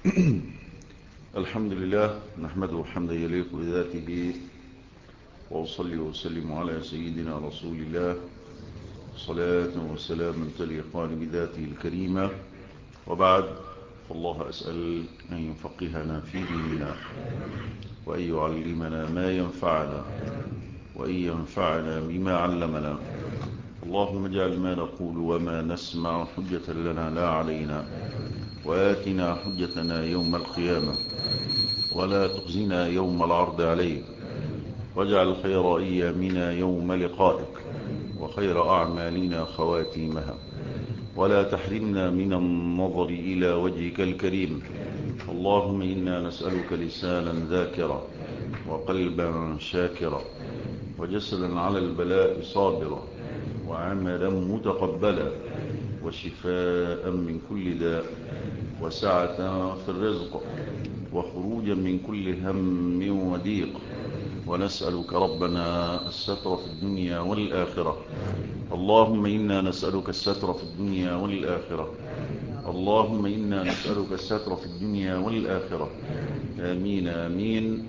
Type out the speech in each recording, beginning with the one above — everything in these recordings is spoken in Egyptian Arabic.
الحمد لله نحمده حمدا يليق بذاته وأصلي وسلم على سيدنا رسول الله صلاة وسلاما تليقان بذاته الكريمة وبعد فالله أسأل أن يفقهنا في ديننا وأن يعلمنا ما ينفعنا وأن ينفعنا بما علمنا اللهم اجعل ما نقول وما نسمع حجة لنا لا علينا وآتنا حجتنا يوم القيامة ولا تخزنا يوم العرض عليك واجعل خير أيامنا يوم لقائك وخير أعمالنا خواتيمها ولا تحرمنا من النظر إلى وجهك الكريم اللهم إنا نسألك لسانا ذاكرا وقلبا شاكرا وجسدا على البلاء صابرا وعملا متقبلا وشفاء من كل داء وسعة في الرزق وخروجا من كل هم وضيق ونسألك ربنا الستر في الدنيا والآخرة اللهم إنا نسألك الستر في الدنيا والآخرة اللهم إنا نسألك الستر في الدنيا والآخرة آمين آمين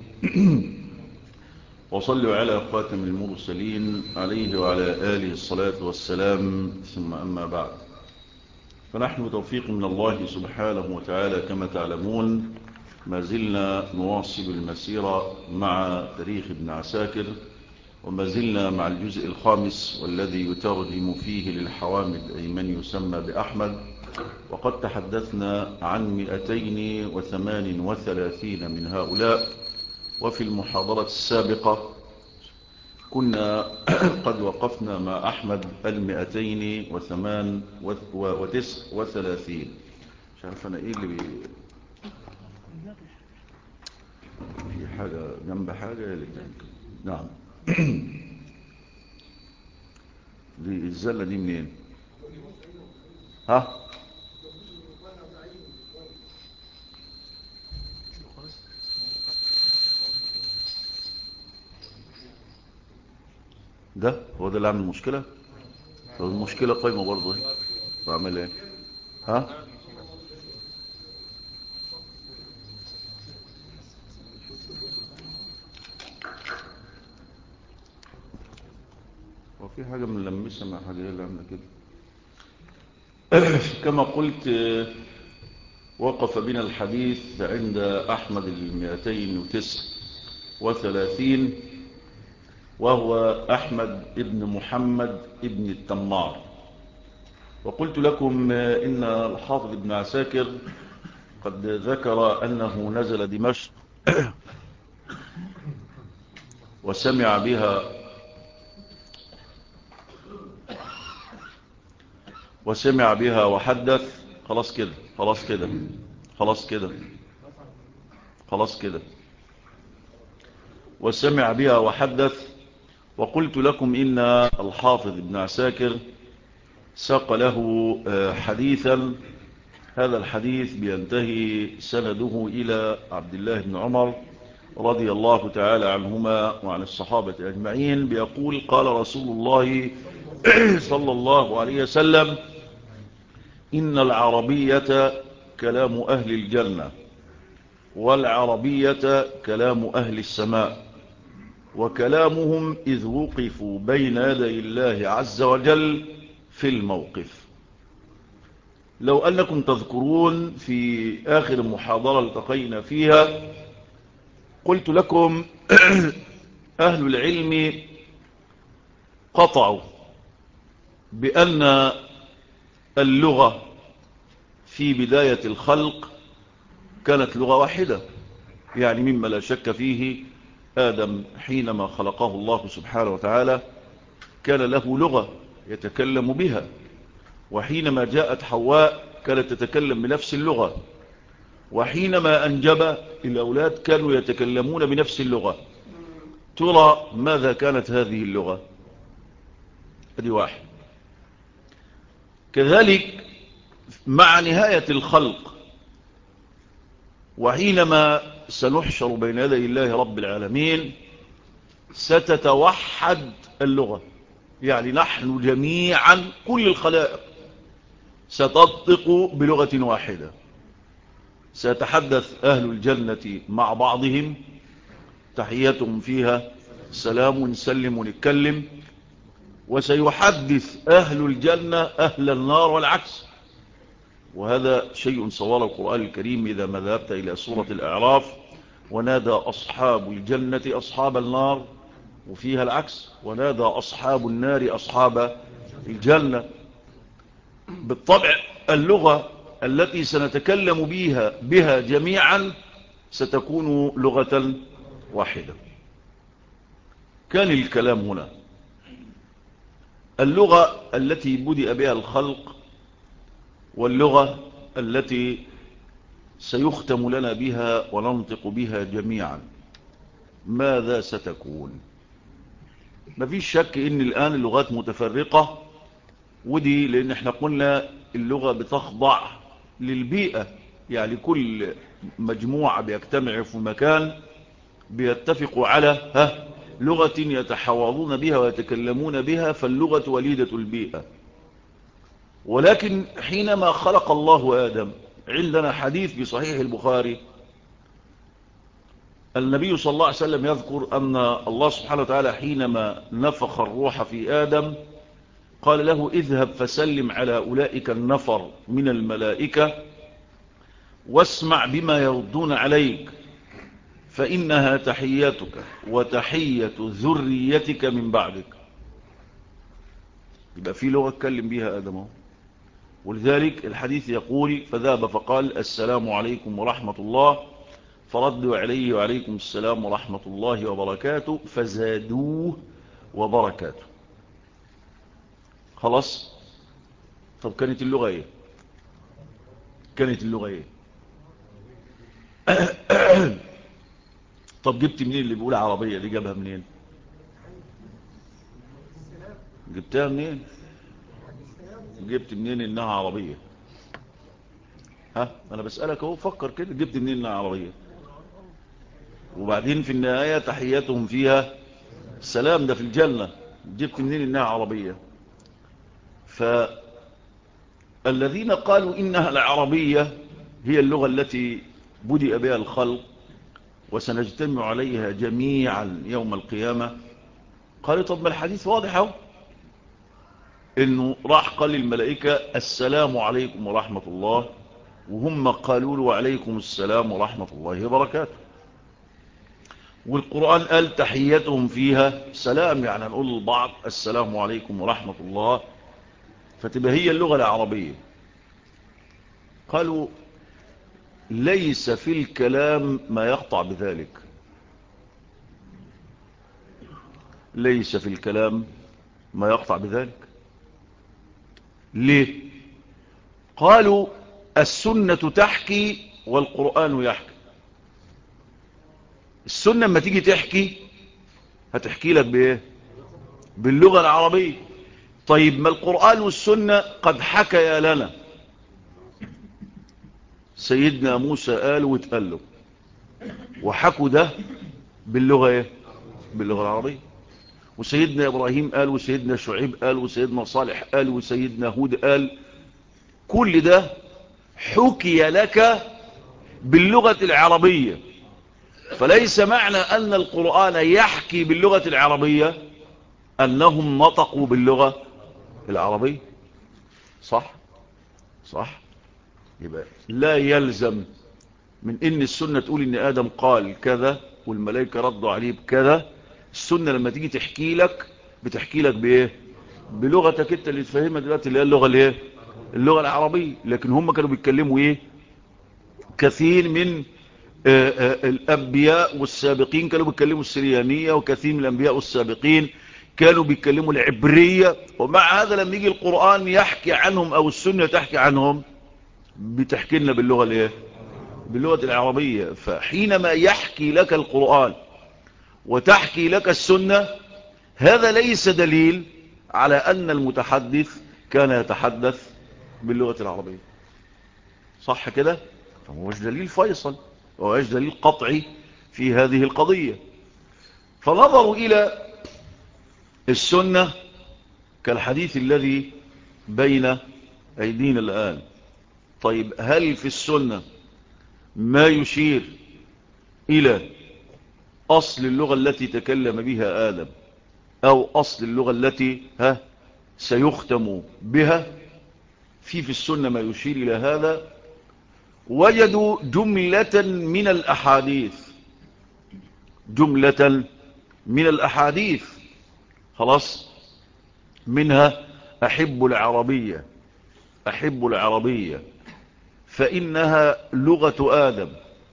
وصلوا على خاتم المرسلين عليه وعلى آله الصلاة والسلام ثم أما بعد فنحن توفيق من الله سبحانه وتعالى كما تعلمون ما زلنا نواصل المسيرة مع تاريخ ابن عساكر وما زلنا مع الجزء الخامس والذي يترجم فيه للحوامد أي من يسمى بأحمد وقد تحدثنا عن 238 من هؤلاء وفي المحاضرة السابقة كنا قد وقفنا مع أحمد المئتين وثمان وتسع وثلاثين مش عارف أنا إيه اللي بي... في حاجة جنب حاجة اللي نعم دي الزلة دي منين ها ده هو ده اللي عامل المشكلة طب المشكلة قايمة برضه اهي بعمل ايه ها وفي حاجة ملمسة مع حاجة اللي عاملة كده كما قلت وقف بنا الحديث عند أحمد المئتين وتسع وثلاثين وهو أحمد ابن محمد ابن التمار وقلت لكم إن الحافظ ابن عساكر قد ذكر أنه نزل دمشق وسمع بها وسمع بها وحدث خلاص كده خلاص كده خلاص كده خلاص كده وسمع بها وحدث وقلت لكم إن الحافظ ابن عساكر ساق له حديثا هذا الحديث بينتهي سنده إلى عبد الله بن عمر رضي الله تعالى عنهما وعن الصحابة أجمعين بيقول قال رسول الله صلى الله عليه وسلم إن العربية كلام أهل الجنة والعربية كلام أهل السماء وكلامهم إذ وقفوا بين يدي الله عز وجل في الموقف لو أنكم تذكرون في آخر محاضرة التقينا فيها قلت لكم أهل العلم قطعوا بأن اللغة في بداية الخلق كانت لغة واحدة يعني مما لا شك فيه آدم حينما خلقه الله سبحانه وتعالى كان له لغة يتكلم بها وحينما جاءت حواء كانت تتكلم بنفس اللغة وحينما أنجب الأولاد كانوا يتكلمون بنفس اللغة ترى ماذا كانت هذه اللغة هذه واحد كذلك مع نهاية الخلق وحينما سنحشر بين يدي الله رب العالمين ستتوحد اللغة يعني نحن جميعا كل الخلائق ستنطق بلغة واحدة سيتحدث أهل الجنة مع بعضهم تحياتهم فيها سلام ونسلم ونتكلم وسيحدث أهل الجنة أهل النار والعكس وهذا شيء صور القرآن الكريم إذا ما ذهبت إلى سورة الأعراف ونادى أصحاب الجنة أصحاب النار وفيها العكس ونادى أصحاب النار أصحاب الجنة بالطبع اللغة التي سنتكلم بها بها جميعا ستكون لغة واحدة كان الكلام هنا اللغة التي بدأ بها الخلق واللغة التي سيختم لنا بها وننطق بها جميعا ماذا ستكون ما فيش شك ان الآن اللغات متفرقة ودي لان احنا قلنا اللغة بتخضع للبيئة يعني كل مجموعة بيجتمع في مكان بيتفقوا على ها لغة يتحاورون بها ويتكلمون بها فاللغة وليدة البيئة ولكن حينما خلق الله آدم عندنا حديث بصحيح البخاري النبي صلى الله عليه وسلم يذكر أن الله سبحانه وتعالى حينما نفخ الروح في آدم قال له اذهب فسلم على أولئك النفر من الملائكة واسمع بما يردون عليك فإنها تحياتك وتحية ذريتك من بعدك يبقى في لغة اتكلم بها آدم ولذلك الحديث يقول فذهب فقال السلام عليكم ورحمة الله فردوا عليه وعليكم السلام ورحمة الله وبركاته فزادوه وبركاته خلاص طب كانت اللغة ايه كانت اللغة ايه طب جبت منين اللي بيقول عربية دي جابها منين جبتها منين جبت منين انها عربية ها انا بسألك اهو فكر كده جبت منين انها عربية وبعدين في النهاية تحياتهم فيها السلام ده في الجنة جبت منين انها عربية فالذين قالوا انها العربية هي اللغة التي بدأ بها الخلق وسنجتمع عليها جميعا يوم القيامة قالوا طب ما الحديث واضح اهو انه راح قال للملائكة السلام عليكم ورحمة الله وهم قالوا له وعليكم السلام ورحمة الله وبركاته والقرآن قال تحياتهم فيها سلام يعني نقول للبعض السلام عليكم ورحمة الله فتبقى هي اللغة العربية قالوا ليس في الكلام ما يقطع بذلك ليس في الكلام ما يقطع بذلك ليه قالوا السنة تحكي والقرآن يحكي السنة لما تيجي تحكي هتحكي لك بايه باللغة العربية طيب ما القرآن والسنة قد حكيا لنا سيدنا موسى قال واتقال له وحكوا ده باللغة ايه باللغة العربية وسيدنا إبراهيم قال وسيدنا شعيب قال وسيدنا صالح قال وسيدنا هود قال كل ده حكي لك باللغة العربية فليس معنى أن القرآن يحكي باللغة العربية أنهم نطقوا باللغة العربية صح صح يبقى لا يلزم من ان السنة تقول ان ادم قال كذا والملائكة ردوا عليه بكذا السنة لما تيجي تحكي لك بتحكي لك بايه بلغتك انت اللي تفهمها دلوقتي اللي هي اللغة الايه اللغة العربية لكن هم كانوا بيتكلموا ايه كثير من آآ آآ الانبياء والسابقين كانوا بيتكلموا السريانية وكثير من الانبياء والسابقين كانوا بيتكلموا العبرية ومع هذا لما يجي القرآن يحكي عنهم او السنة تحكي عنهم بتحكي لنا باللغة الايه باللغة العربية فحينما يحكي لك القرآن وتحكي لك السنة هذا ليس دليل على أن المتحدث كان يتحدث باللغة العربية صح كده فهوش دليل فيصل وهوش دليل قطعي في هذه القضية فنظروا إلى السنة كالحديث الذي بين أيدينا الآن طيب هل في السنة ما يشير إلى أصل اللغة التي تكلم بها آدم أو أصل اللغة التي ها سيختم بها في في السنة ما يشير إلى هذا وجدوا جملة من الأحاديث جملة من الأحاديث خلاص منها أحب العربية أحب العربية فإنها لغة آدم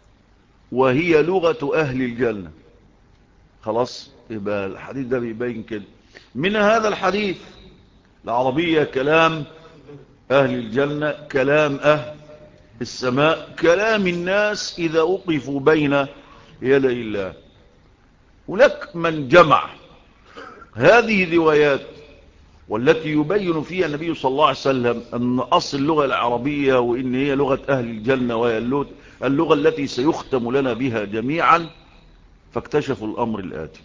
وهي لغة أهل الجنة خلاص يبقى الحديث ده بيبين كده من هذا الحديث العربية كلام أهل الجنة كلام أهل السماء كلام الناس إذا أقفوا بين يدي الله هناك من جمع هذه الروايات والتي يبين فيها النبي صلى الله عليه وسلم أن أصل اللغة العربية وإن هي لغة أهل الجنة وهي اللغة التي سيختم لنا بها جميعا فاكتشفوا الأمر الآتي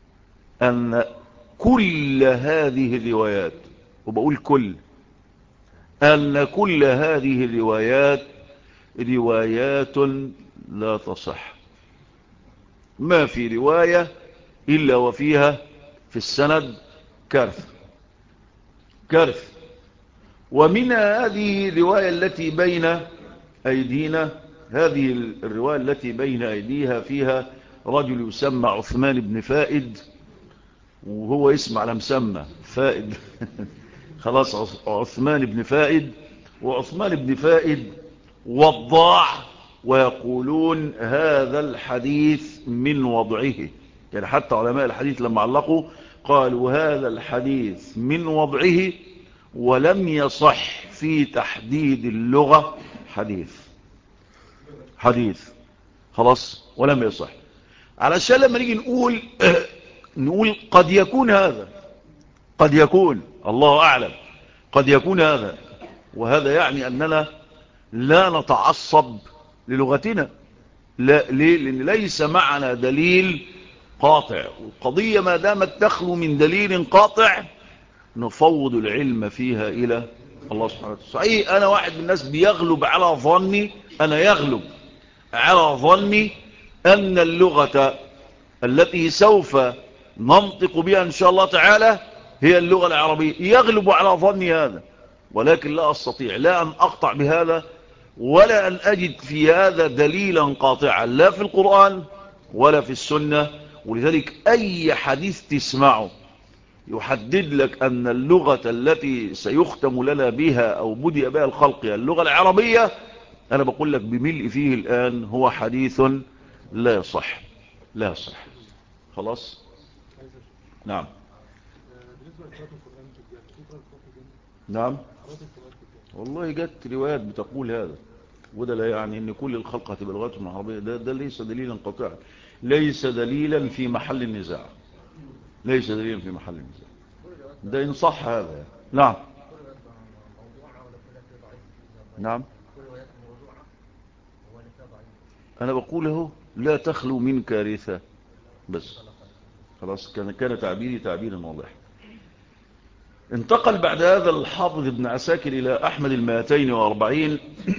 أن كل هذه الروايات وبقول كل أن كل هذه الروايات روايات لا تصح ما في رواية إلا وفيها في السند كارثة كارثة ومن هذه الرواية التي بين أيدينا هذه الرواية التي بين أيديها فيها رجل يسمى عثمان بن فائد وهو اسم على مسمى فائد خلاص عثمان بن فائد وعثمان بن فائد وضاع ويقولون هذا الحديث من وضعه يعني حتى علماء الحديث لما علقوا قالوا هذا الحديث من وضعه ولم يصح في تحديد اللغة حديث حديث خلاص ولم يصح علشان لما نيجي نقول نقول قد يكون هذا قد يكون الله أعلم قد يكون هذا وهذا يعني أننا لا نتعصب للغتنا لا ليه لأن ليس معنا دليل قاطع والقضية ما دامت تخلو من دليل قاطع نفوض العلم فيها إلى الله سبحانه وتعالى صحيح أنا واحد من الناس بيغلب على ظني أنا يغلب على ظني أن اللغة التي سوف ننطق بها إن شاء الله تعالى هي اللغة العربية يغلب على ظني هذا ولكن لا أستطيع لا أن أقطع بهذا ولا أن أجد في هذا دليلا قاطعا لا في القرآن ولا في السنة ولذلك أي حديث تسمعه يحدد لك أن اللغة التي سيختم لنا بها أو بدأ بها الخلق اللغة العربية أنا بقول لك بملء فيه الآن هو حديث لا يصح لا يصح خلاص نعم نعم والله جت روايات بتقول هذا وده لا يعني ان كل الخلق هتبقى لغتهم العربية ده, ده ليس دليلا قطعا ليس دليلا في محل النزاع ليس دليلا في محل النزاع ده ان صح هذا نعم نعم انا بقول اهو لا تخلو من كارثة بس خلاص كان كان تعبيري تعبيرا واضحا انتقل بعد هذا الحافظ ابن عساكر إلى أحمد المائتين واربعين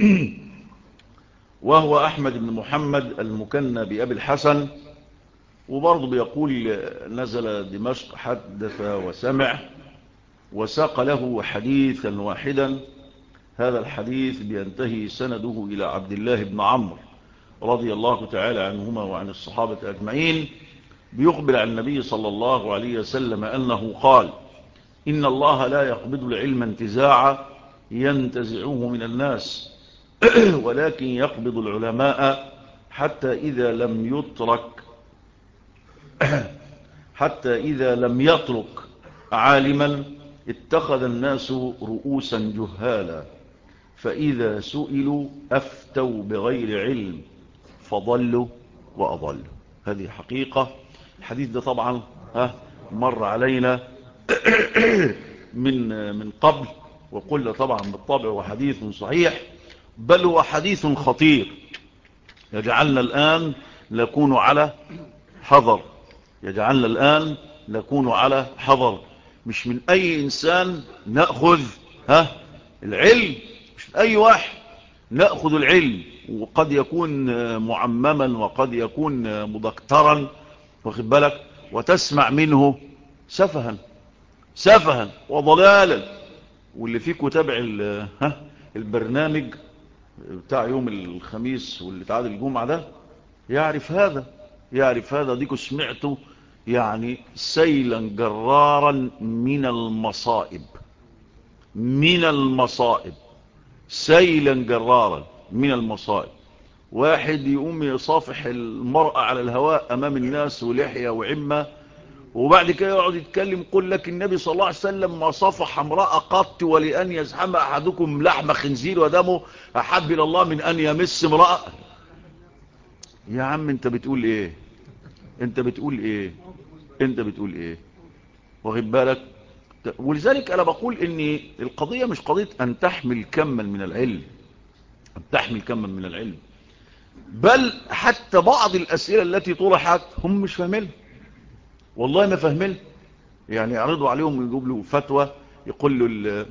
وهو أحمد بن محمد المكنى بأبي الحسن وبرضه بيقول نزل دمشق حدث وسمع وساق له حديثا واحدا هذا الحديث بينتهي سنده إلى عبد الله بن عمرو رضي الله تعالى عنهما وعن الصحابة أجمعين بيخبر عن النبي صلى الله عليه وسلم أنه قال إن الله لا يقبض العلم انتزاعا ينتزعوه من الناس ولكن يقبض العلماء حتى إذا لم يترك حتى إذا لم يترك عالما اتخذ الناس رؤوسا جهالا فإذا سئلوا أفتوا بغير علم فضلوا وأضلوا هذه حقيقة الحديث ده طبعا ها مر علينا من من قبل وقلنا طبعا بالطبع هو حديث صحيح بل هو حديث خطير يجعلنا الآن نكون على حذر يجعلنا الآن نكون على حذر مش من أي إنسان نأخذ ها العلم مش من أي واحد نأخذ العلم وقد يكون معمما وقد يكون مدكترا واخد بالك وتسمع منه سفها سفها وضلالا واللي فيكم تابع ها البرنامج بتاع يوم الخميس واللي تعاد الجمعة ده يعرف هذا يعرف هذا ديكو سمعته يعني سيلا جرارا من المصائب من المصائب سيلا جرارا من المصائب واحد يقوم يصافح المرأة على الهواء أمام الناس ولحية وعمة وبعد كده يقعد يتكلم يقول لك النبي صلى الله عليه وسلم ما صفح امرأة قط ولأن يزحم أحدكم لحم خنزير ودمه أحب إلى الله من أن يمس امرأة يا عم انت بتقول ايه انت بتقول ايه انت بتقول ايه واخد بالك ولذلك انا بقول ان القضية مش قضية ان تحمل كما من العلم ان تحمل كما من العلم بل حتى بعض الاسئلة التي طرحت هم مش فاهمين والله ما فاهمين يعني يعرضوا عليهم ويجيب له فتوى يقول له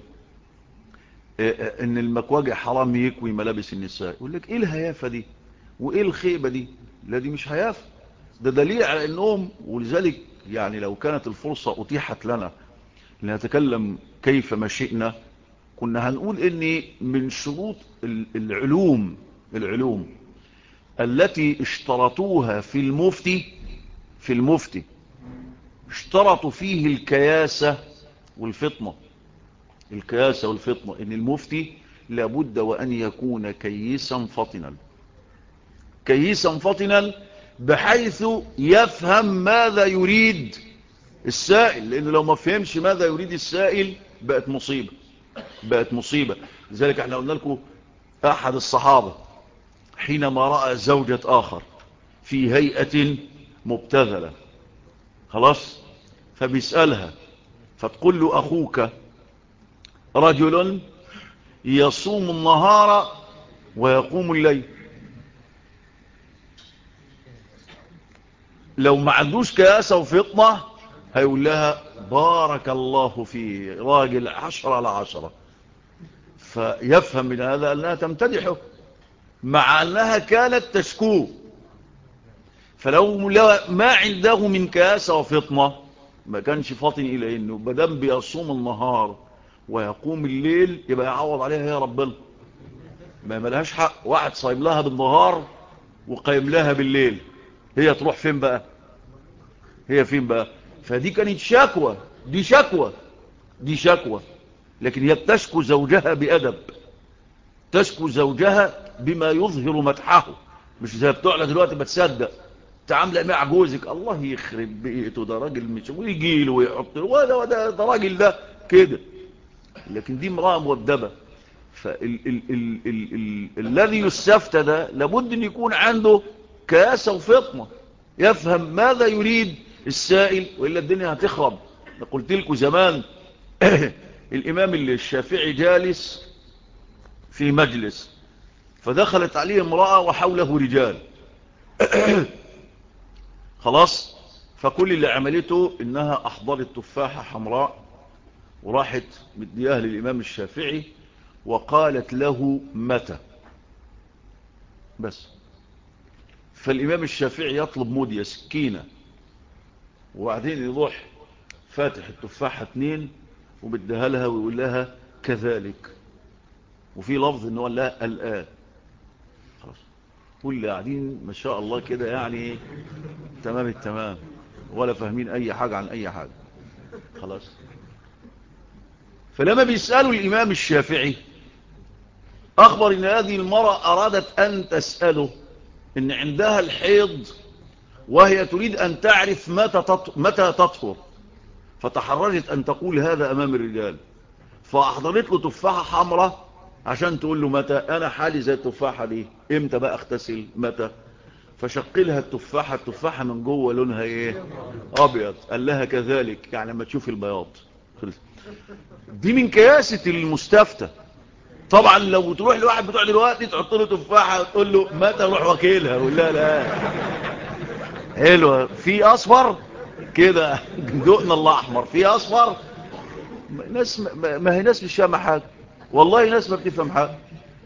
ان المكواجع حرام يكوي ملابس النساء يقول لك ايه الهيافة دي وايه الخيبة دي لا دي مش هيافة ده دليل على انهم ولذلك يعني لو كانت الفرصة اتيحت لنا لنتكلم كيف ما شئنا كنا هنقول ان من شروط العلوم العلوم التي اشترطوها في المفتي في المفتي اشترطوا فيه الكياسة والفطنة الكياسة والفطنة ان المفتي لابد وان يكون كيسا فطنا كيسا فطنا بحيث يفهم ماذا يريد السائل لأنه لو ما فهمش ماذا يريد السائل بقت مصيبة بقت مصيبة لذلك احنا قلنا لكم أحد الصحابة حينما رأى زوجة آخر في هيئة مبتذلة خلاص فبيسألها فتقول له أخوك رجل يصوم النهار ويقوم الليل لو ما عندوش كياسة وفطنة هيقول لها بارك الله في راجل عشرة على عشرة فيفهم من هذا أنها تمتدحه مع أنها كانت تشكوه فلو ما عنده من كياسة وفطنة ما كانش فاطن إلى أنه بدم بيصوم النهار ويقوم الليل يبقى يعوض عليها يا ربنا ما ملهاش حق واحد صايم لها بالنهار وقيم لها بالليل هي تروح فين بقى هي فين بقى فدي كانت شكوى دي شكوى دي شكوى لكن هي بتشكو زوجها بأدب تشكو زوجها بما يظهر مدحه مش زي بتوعنا دلوقتي بتصدق تعامل مع جوزك الله يخرب بيته ده راجل مش ويجي له ويحط له وده وده ده راجل ده كده لكن دي امراه مؤدبه فالذي يستفتى ده لابد ان يكون عنده كاسه وفطنه يفهم ماذا يريد السائل وإلا الدنيا هتخرب قلت لكم زمان الإمام الشافعي جالس في مجلس فدخلت عليه امرأة وحوله رجال خلاص فكل اللي عملته إنها أحضرت تفاحة حمراء وراحت مديها للإمام الشافعي وقالت له متى بس فالإمام الشافعي يطلب مودية سكينة وبعدين يروح فاتح التفاحة اتنين وبدها لها ويقول لها كذلك وفي لفظ انه قال لها الآن خلاص كل قاعدين ما شاء الله كده يعني تمام التمام ولا فاهمين اي حاجة عن اي حاجة خلاص فلما بيسألوا الامام الشافعي اخبر ان هذه المرأة ارادت ان تسأله ان عندها الحيض وهي تريد أن تعرف متى متى تطهر فتحرجت أن تقول هذا أمام الرجال فأحضرت له تفاحة حمراء عشان تقول له متى أنا حالي زي التفاحة دي إمتى بقى اغتسل متى فشقلها التفاحة التفاحة من جوه لونها إيه أبيض قال لها كذلك يعني لما تشوف البياض دي من كياسة المستفتى طبعا لو تروح لواحد بتوع دلوقتي تحط له تفاحة وتقول له متى روح واكلها يقول لا لا حلوة في اصفر كده دقنا الله احمر في اصفر ناس ما هي ناس مش فاهمه حاجه والله ناس ما بتفهم حاجه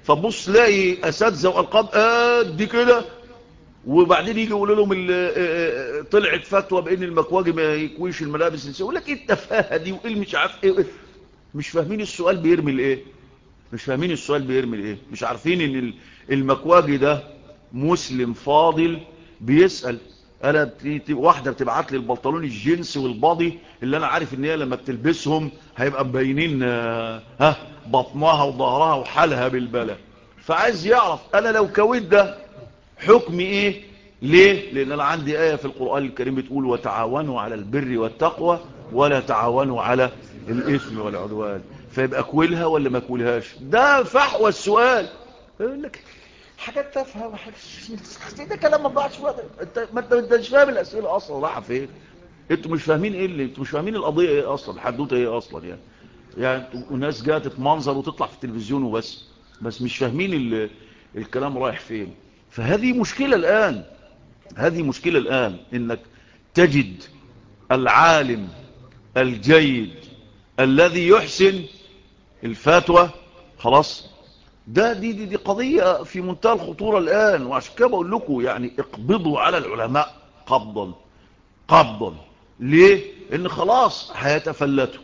فبص لاقي اساتذه والقاب قد كده وبعدين يجي يقول لهم طلعت فتوى بان المكواجي ما يكويش الملابس يقول لك ايه التفاهه دي وايه مش عارف ايه مش فاهمين السؤال بيرمي لايه مش فاهمين السؤال بيرمي لايه مش عارفين ان المكواجي ده مسلم فاضل بيسال انا واحده بتبعت لي البنطلون الجينز والبادي اللي انا عارف ان هي لما بتلبسهم هيبقى مبينين ها بطنها وظهرها وحالها بالبلا فعايز يعرف انا لو كويت ده حكمي ايه ليه لان انا عندي ايه في القران الكريم بتقول وتعاونوا على البر والتقوى ولا تعاونوا على الاثم والعدوان فيبقى كويلها ولا ما كويلهاش ده فحوى السؤال يقول لك حاجات تافهه وحاجات ده كلام ما ضاعش وقت انت ما انت مش فاهم الاسئله اصلا رايحه فين انتوا مش فاهمين ايه اللي انتوا مش فاهمين القضيه ايه اصلا الحدوته ايه اصلا يعني يعني وناس جايه تتمنظر وتطلع في التلفزيون وبس بس مش فاهمين الكلام رايح فين فهذه مشكله الان هذه مشكله الان انك تجد العالم الجيد الذي يحسن الفتوى خلاص ده دي, دي دي قضية في منتهى الخطورة الآن وعشان كده بقول لكم يعني اقبضوا على العلماء قبضا قبضا ليه؟ ان خلاص هيتفلتوا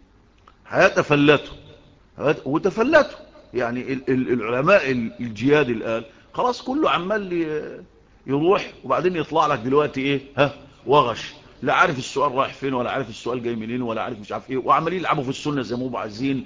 هيتفلتوا وتفلتوا يعني ال ال العلماء الجياد الآن خلاص كله عمال يروح وبعدين يطلع لك دلوقتي ايه ها وغش لا عارف السؤال رايح فين ولا عارف السؤال جاي منين ولا عارف مش عارف ايه وعمالين يلعبوا في السنه زي ما هم عايزين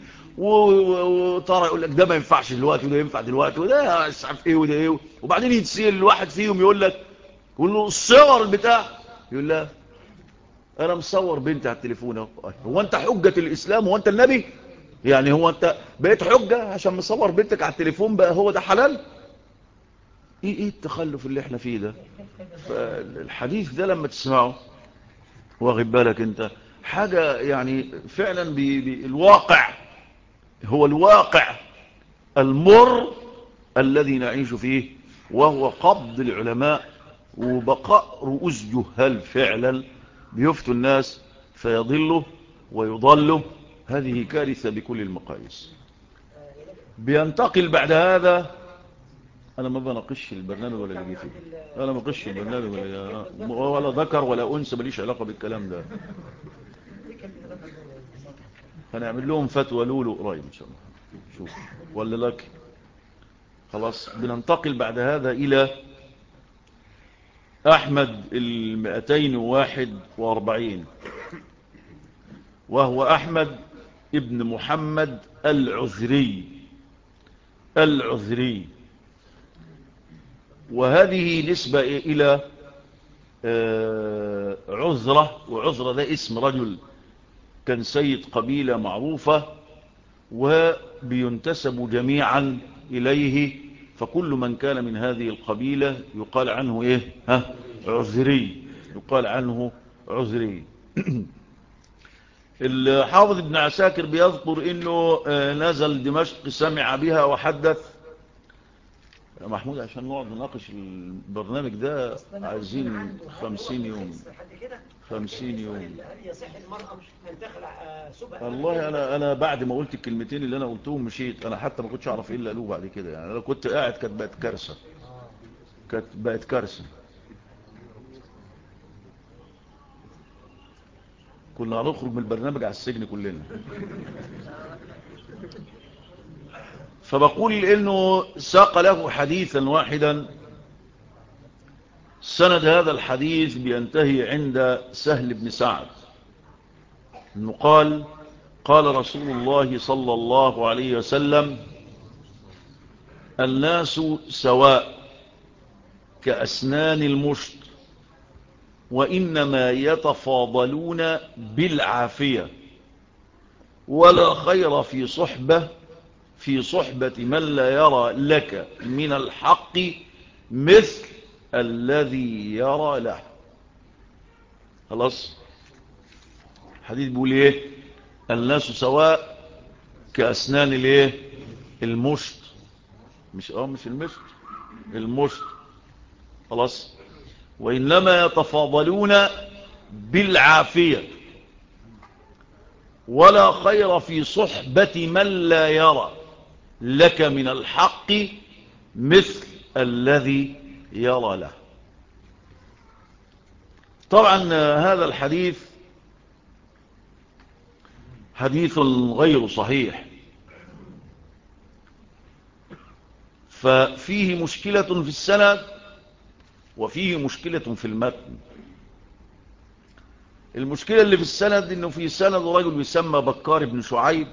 وترى يقول لك ده ما ينفعش دلوقتي وده ينفع دلوقتي وده مش عارف ايه وده ايه وبعدين يتسال الواحد فيهم يقول لك يقول له الصور البتاع يقول لا انا مصور بنتي على التليفون اهو هو انت حجه الاسلام هو انت النبي يعني هو انت بقيت حجه عشان مصور بنتك على التليفون بقى هو ده حلال ايه ايه التخلف اللي احنا فيه ده فالحديث ده لما تسمعه واخد بالك انت حاجة يعني فعلا بي بي الواقع هو الواقع المر الذي نعيش فيه وهو قبض العلماء وبقاء رؤوس جهال فعلا بيفتوا الناس فيضلوا ويضلوا هذه كارثة بكل المقاييس بينتقل بعد هذا انا ما بناقش البرنامج ولا اللي فيه انا ما بناقش البرنامج ولا ولا ذكر ولا انثى ماليش علاقه بالكلام ده هنعمل لهم فتوى لولو قريب ان شاء الله شوف ولا لك خلاص بننتقل بعد هذا الى احمد المئتين واحد واربعين وهو احمد ابن محمد العذري العذري وهذه نسبة إلى عذرة وعذرة ده اسم رجل كان سيد قبيلة معروفة وبينتسب جميعا إليه فكل من كان من هذه القبيلة يقال عنه إيه ها عذري يقال عنه عذري الحافظ ابن عساكر بيذكر انه نزل دمشق سمع بها وحدث يا محمود عشان نقعد نناقش البرنامج ده عايزين خمسين يوم خمسين يوم والله انا انا بعد ما قلت الكلمتين اللي انا قلتهم مشيت انا حتى ما كنتش اعرف ايه اللي قالوه بعد كده يعني انا كنت قاعد كانت بقت كارثه كانت بقت كارثه كنا هنخرج من البرنامج على السجن كلنا فبقول انه ساق له حديثا واحدا سند هذا الحديث بينتهي عند سهل بن سعد انه قال قال رسول الله صلى الله عليه وسلم الناس سواء كأسنان المشط وإنما يتفاضلون بالعافية ولا خير في صحبة في صحبة من لا يرى لك من الحق مثل الذي يرى له خلاص حديث بيقول ايه الناس سواء كأسنان الايه المشط مش اه مش المشط المشط خلاص وإنما يتفاضلون بالعافية ولا خير في صحبة من لا يرى لك من الحق مثل الذي يرى له طبعا هذا الحديث حديث غير صحيح ففيه مشكلة في السند وفيه مشكلة في المتن المشكلة اللي في السند انه في سند رجل يسمى بكار بن شعيب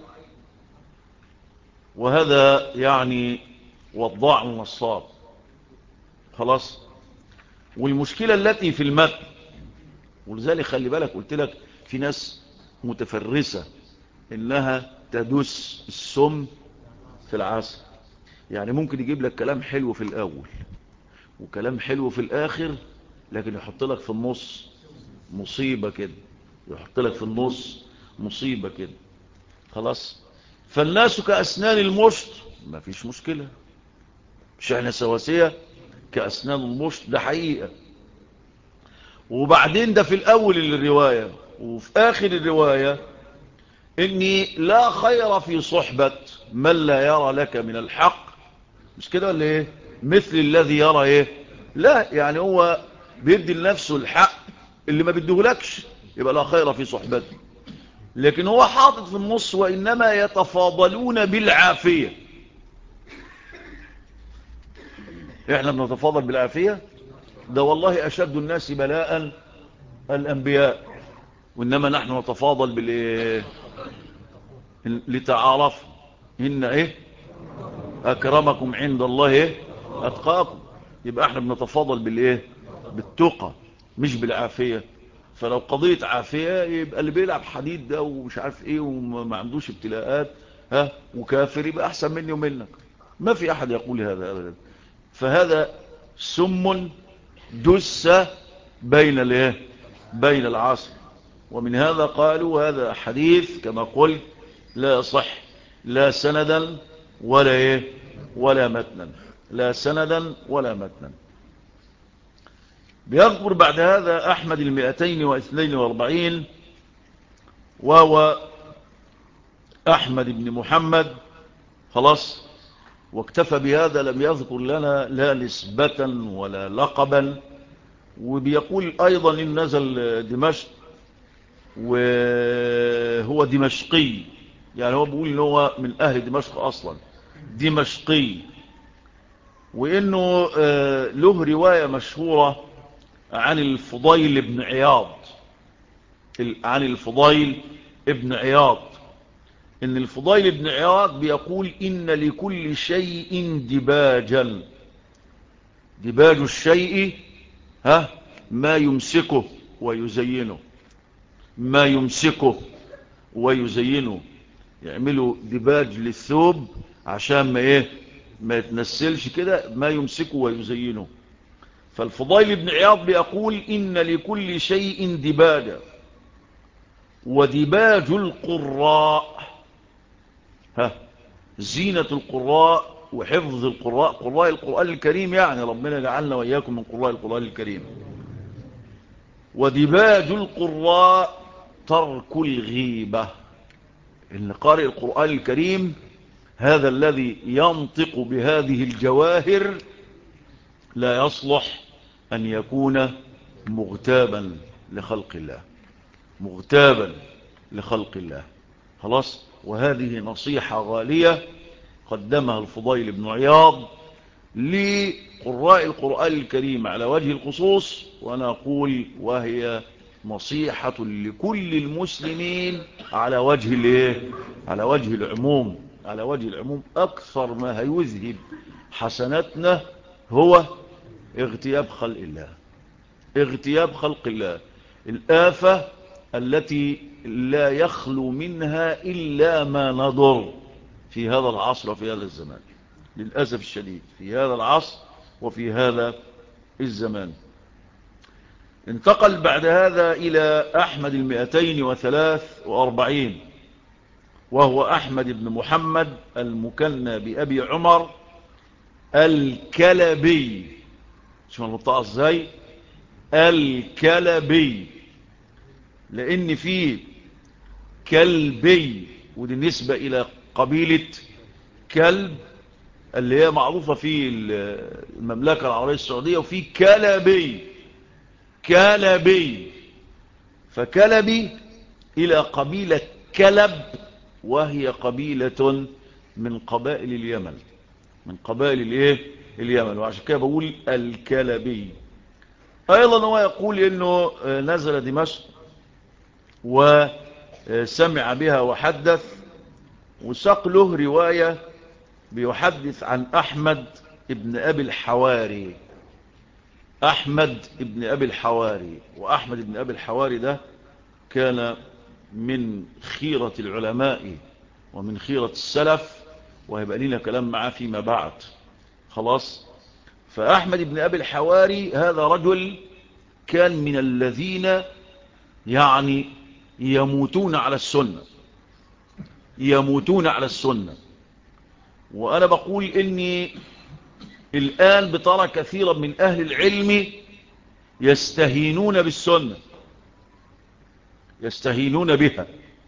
وهذا يعني وضاع نصاب خلاص والمشكلة التي في المتن ولذلك خلي بالك قلت لك في ناس متفرسة انها تدس السم في العسل يعني ممكن يجيب لك كلام حلو في الاول وكلام حلو في الاخر لكن يحط لك في النص مصيبة كده يحط لك في النص مصيبة كده خلاص فالناس كأسنان المشط ما فيش مشكلة مش احنا سواسية كأسنان المشط ده حقيقة وبعدين ده في الأول الرواية وفي آخر الرواية إني لا خير في صحبة من لا يرى لك من الحق مش كده ولا إيه مثل الذي يرى إيه لا يعني هو بيدي لنفسه الحق اللي ما بيديهولكش يبقى لا خير في صحبته لكن هو حاطط في النص وإنما يتفاضلون بالعافية احنا بنتفاضل بالعافية ده والله أشد الناس بلاء الأنبياء وإنما نحن نتفاضل بالإيه لتعارف إن إيه أكرمكم عند الله إيه أتقاكم يبقى احنا بنتفاضل بالإيه بالتقى مش بالعافية فلو قضية عافية يبقى اللي بيلعب حديد ده ومش عارف ايه وما عندوش ابتلاءات ها وكافر يبقى احسن مني ومنك ما في احد يقول هذا ابدا فهذا سم دس بين الايه بين العصر ومن هذا قالوا هذا حديث كما قلت لا صح لا سندا ولا ايه ولا متنا لا سندا ولا متنا بيذكر بعد هذا أحمد المئتين واثنين واربعين وهو أحمد بن محمد خلاص واكتفى بهذا لم يذكر لنا لا نسبة ولا لقبا وبيقول أيضا إن نزل دمشق وهو دمشقي يعني هو بيقول إن هو من أهل دمشق أصلا دمشقي وإنه له رواية مشهورة عن الفضيل بن عياض عن الفضيل ابن عياض ان الفضيل بن عياض بيقول ان لكل شيء دباجا دباج الشيء ها ما يمسكه ويزينه ما يمسكه ويزينه يعملوا دباج للثوب عشان ما ايه ما يتنسلش كده ما يمسكه ويزينه فالفضيل بن عياض بيقول إن لكل شيء دباجا ودباج القراء ها زينة القراء وحفظ القراء قراء القرآن الكريم يعني ربنا جعلنا وإياكم من قراء القرآن الكريم ودباج القراء ترك الغيبة إن قارئ القرآن الكريم هذا الذي ينطق بهذه الجواهر لا يصلح أن يكون مغتابا لخلق الله مغتابا لخلق الله خلاص وهذه نصيحة غالية قدمها الفضيل بن عياض لقراء القرآن الكريم على وجه الخصوص وأنا أقول وهي نصيحة لكل المسلمين على وجه الايه على وجه العموم على وجه العموم أكثر ما هيذهب حسناتنا هو اغتياب خلق الله اغتياب خلق الله الآفة التي لا يخلو منها إلا ما نضر في هذا العصر وفي هذا الزمان للأسف الشديد في هذا العصر وفي هذا الزمان انتقل بعد هذا إلى أحمد المئتين وثلاث وأربعين وهو أحمد بن محمد المكنى بأبي عمر الكلبي شو المنطقة ازاي الكلبي لان في كلبي ودي نسبة الى قبيلة كلب اللي هي معروفة في المملكة العربية السعودية وفي كلبي كلبي فكلبي إلى قبيلة كلب وهي قبيلة من قبائل اليمن من قبائل الايه اليمن وعشان كده بقول الكلبي ايضا هو يقول انه نزل دمشق وسمع بها وحدث وساق له رواية بيحدث عن احمد ابن ابي الحواري احمد ابن ابي الحواري واحمد ابن ابي الحواري ده كان من خيرة العلماء ومن خيرة السلف وهيبقى لنا كلام معاه فيما بعد خلاص فأحمد بن أبي الحواري هذا رجل كان من الذين يعني يموتون على السنة يموتون على السنة وأنا بقول إني الآن بترى كثيرا من أهل العلم يستهينون بالسنة يستهينون بها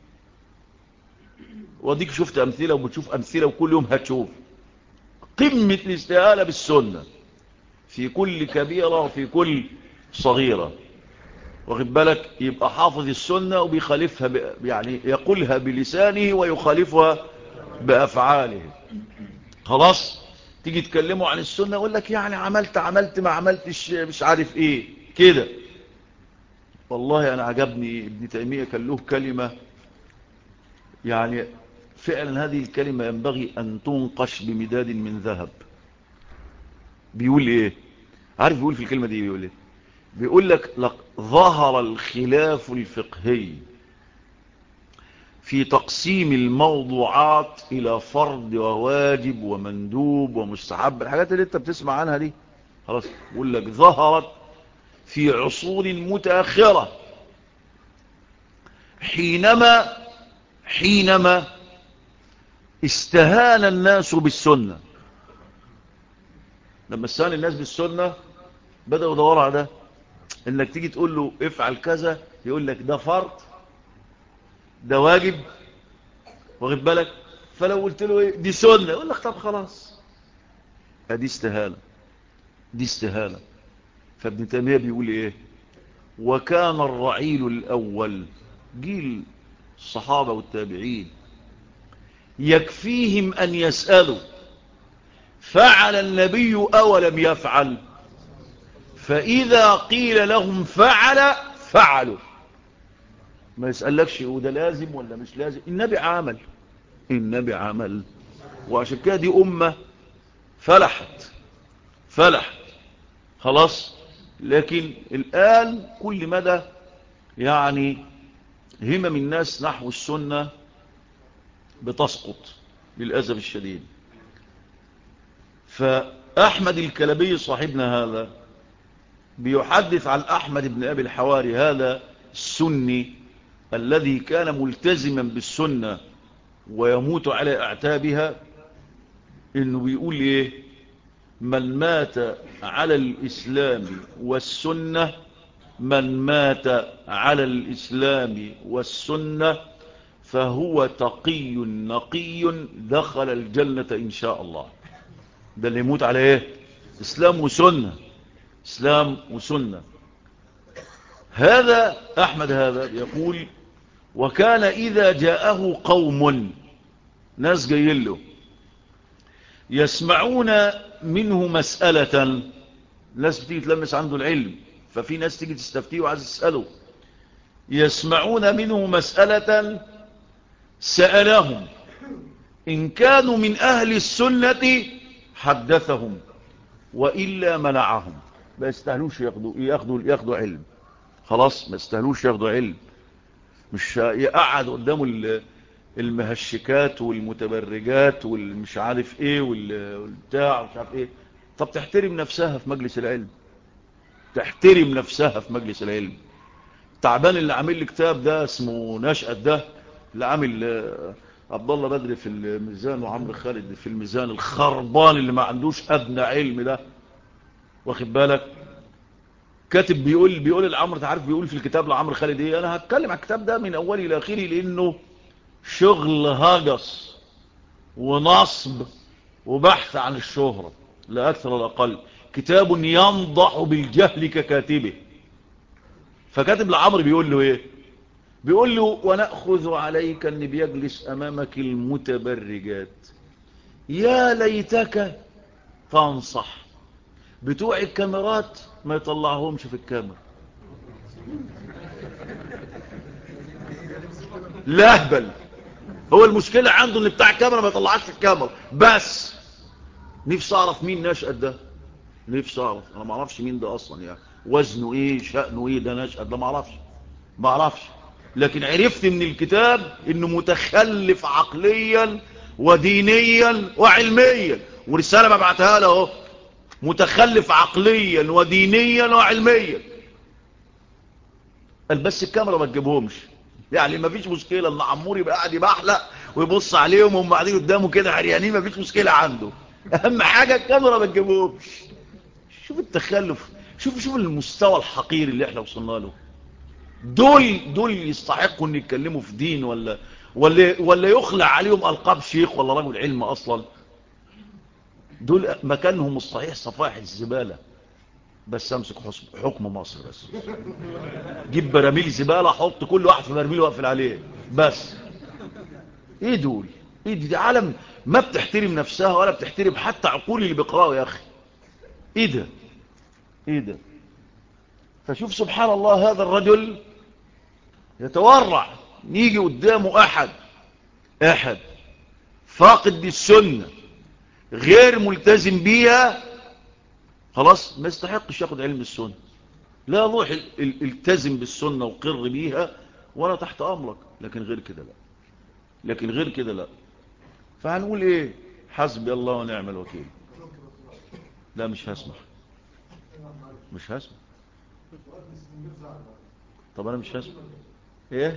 وديك شفت أمثلة وبتشوف أمثلة وكل يوم هتشوف قمة الاستهالة بالسنة في كل كبيرة وفي كل صغيرة واخد بالك يبقى حافظ السنة وبيخالفها ب... يعني يقولها بلسانه ويخالفها بأفعاله خلاص تيجي تكلموا عن السنة يقول لك يعني عملت عملت ما عملتش مش عارف ايه كده والله انا عجبني ابن تيمية كان له كلمة يعني فعلا هذه الكلمة ينبغي أن تنقش بمداد من ذهب بيقول إيه عارف بيقول في الكلمة دي بيقول إيه بيقول لك, لك ظهر الخلاف الفقهي في تقسيم الموضوعات إلى فرض وواجب ومندوب ومستحب الحاجات اللي انت بتسمع عنها دي خلاص بيقول لك ظهرت في عصور متأخرة حينما حينما استهان الناس بالسنة لما استهان الناس بالسنة بدأوا يدوروا على ده انك تيجي تقول له افعل كذا يقول لك ده فرض ده واجب واخد بالك فلو قلت له ايه دي سنة يقول لك طب خلاص دي استهانة دي استهانة فابن تيمية بيقول ايه وكان الرعيل الاول جيل الصحابة والتابعين يكفيهم أن يسألوا فعل النبي أو لم يفعل فإذا قيل لهم فعل فعلوا ما يسألكش وده لازم ولا مش لازم النبي عمل النبي عمل وعشان كده دي أمة فلحت فلحت خلاص لكن الآن كل مدى يعني همم الناس نحو السنة بتسقط للأسف الشديد فأحمد الكلبي صاحبنا هذا بيحدث عن أحمد بن أبي الحواري هذا السني الذي كان ملتزما بالسنة ويموت على اعتابها انه بيقول ايه من مات على الاسلام والسنة من مات على الاسلام والسنة فهو تقي نقي دخل الجنة ان شاء الله ده اللي يموت على ايه اسلام وسنة اسلام وسنة هذا احمد هذا يقول وكان اذا جاءه قوم ناس جايين له يسمعون منه مسألة ناس بتيجي تلمس عنده العلم ففي ناس تيجي تستفتيه وعايز تسأله يسمعون منه مسألة سألهم إن كانوا من أهل السنة حدثهم وإلا منعهم ما يستهلوش ياخدوا, ياخدوا, ياخدوا علم خلاص ما يستهلوش ياخدوا علم مش يقعد قدامه المهشكات والمتبرجات والمش عارف ايه والبتاع مش عارف ايه طب تحترم نفسها في مجلس العلم تحترم نفسها في مجلس العلم تعبان اللي عامل لي كتاب ده اسمه نشأت ده اللي عامل عبد الله بدر في الميزان وعمرو خالد في الميزان الخربان اللي ما عندوش ادنى علم ده واخد بالك كاتب بيقول بيقول العمر تعرف بيقول في الكتاب لعمرو خالد ايه انا هتكلم على الكتاب ده من اوله الى اخره لانه شغل هجس ونصب وبحث عن الشهرة لا أكثر ولا أقل كتاب ينضح بالجهل ككاتبه فكاتب لعمر بيقول له ايه بيقول له ونأخذ عليك ان بيجلس امامك المتبرجات يا ليتك تنصح بتوع الكاميرات ما يطلعهمش في الكاميرا لهبل هو المشكلة عنده ان بتاع الكاميرا ما يطلعش في الكاميرا بس نفسي اعرف مين نشأت ده نفسي اعرف انا ما اعرفش مين ده اصلا يعني وزنه ايه شأنه ايه ده نشأت ده ما اعرفش ما اعرفش لكن عرفت من الكتاب انه متخلف عقليا ودينيا وعلميا ورسالة ببعتها له اهو متخلف عقليا ودينيا وعلميا قال بس الكاميرا ما تجيبهمش يعني ما فيش مشكلة ان عمور يبقى قاعد يبحلق ويبص عليهم وهم قاعدين قدامه كده عريانين ما فيش مشكلة عنده اهم حاجة الكاميرا ما تجيبهمش شوف التخلف شوف شوف المستوى الحقير اللي احنا وصلنا له دول دول يستحقوا ان يتكلموا في دين ولا ولا ولا يخلع عليهم القاب شيخ ولا رجل علم اصلا دول مكانهم الصحيح صفائح الزبالة بس امسك حكم مصر بس جيب براميل زبالة حط كل واحد في برميل واقفل عليه بس ايه دول ايه دي, دي عالم ما بتحترم نفسها ولا بتحترم حتى عقول اللي بيقرأوا يا اخي ايه ده ايه ده فشوف سبحان الله هذا الرجل يتورع يجي قدامه احد احد فاقد للسنة غير ملتزم بيها خلاص ما يستحقش ياخد علم السنة لا روح التزم بالسنة وقر بيها وانا تحت امرك لكن غير كده لا لكن غير كده لا فهنقول ايه حسبي الله ونعم الوكيل لا مش هسمح مش هسمح طب انا مش هسمح ايه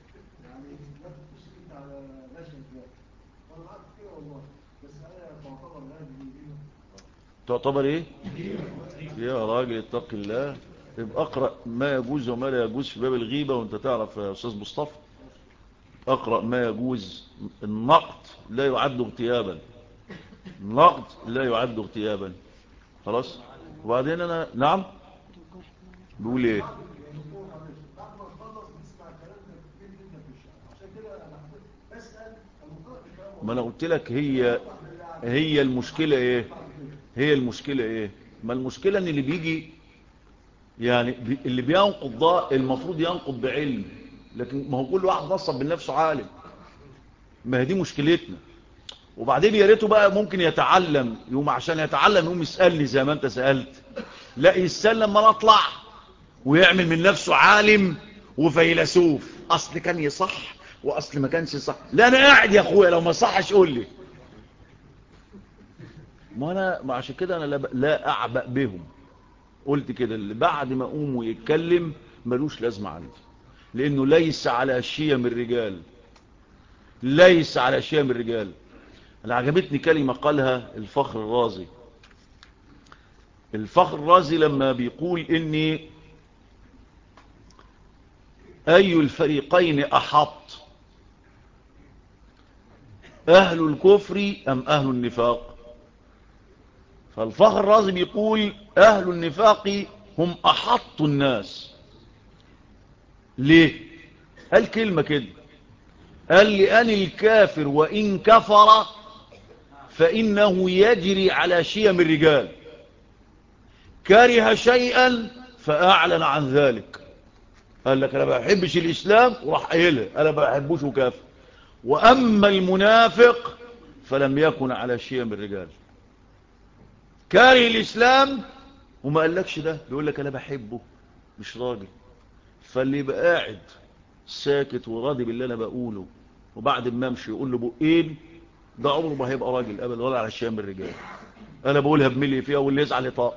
تعتبر ايه يا راجل اتق الله يبقى اقرأ ما يجوز وما لا يجوز في باب الغيبة وانت تعرف يا استاذ مصطفى اقرأ ما يجوز النقد لا يعد اغتيابا النقد لا يعد اغتيابا خلاص وبعدين انا نعم بقول ايه ما انا قلت لك هي هي المشكلة ايه هي المشكلة ايه ما المشكلة ان اللي بيجي يعني اللي بينقض ده المفروض ينقض بعلم لكن ما هو كل واحد نصب بنفسه عالم ما هي دي مشكلتنا وبعدين يا ريته بقى ممكن يتعلم يوم عشان يتعلم يوم يسألني زي ما انت سألت لا يسأل لما نطلع ويعمل من نفسه عالم وفيلسوف اصل كان يصح واصل ما كانش صح لا انا قاعد يا اخويا لو ما صحش قول لي ما انا ما عشان كده انا لا, لا اعبأ بهم قلت كده اللي بعد ما اقوم ويتكلم ملوش لازمه عندي لانه ليس على شيم الرجال ليس على شيم الرجال انا عجبتني كلمه قالها الفخر الرازي الفخر الرازي لما بيقول اني اي الفريقين احط اهل الكفر ام اهل النفاق فالفخر الرازي بيقول اهل النفاق هم احط الناس ليه قال كلمة كده قال لأن الكافر وإن كفر فإنه يجري على شيم الرجال كره شيئا فأعلن عن ذلك قال لك أنا ما بحبش الإسلام وراح قايلها أنا ما بحبوش وكافر وأما المنافق فلم يكن على شيم الرجال كاره الإسلام وما قالكش ده بيقول لك أنا بحبه مش راجل فاللي يبقى قاعد ساكت وراضي باللي أنا بقوله وبعد ما امشي يقول له بقين ده عمره ما هيبقى راجل أبدا ولا على الشام الرجال أنا بقولها بملي فيها واللي يزعل يطاق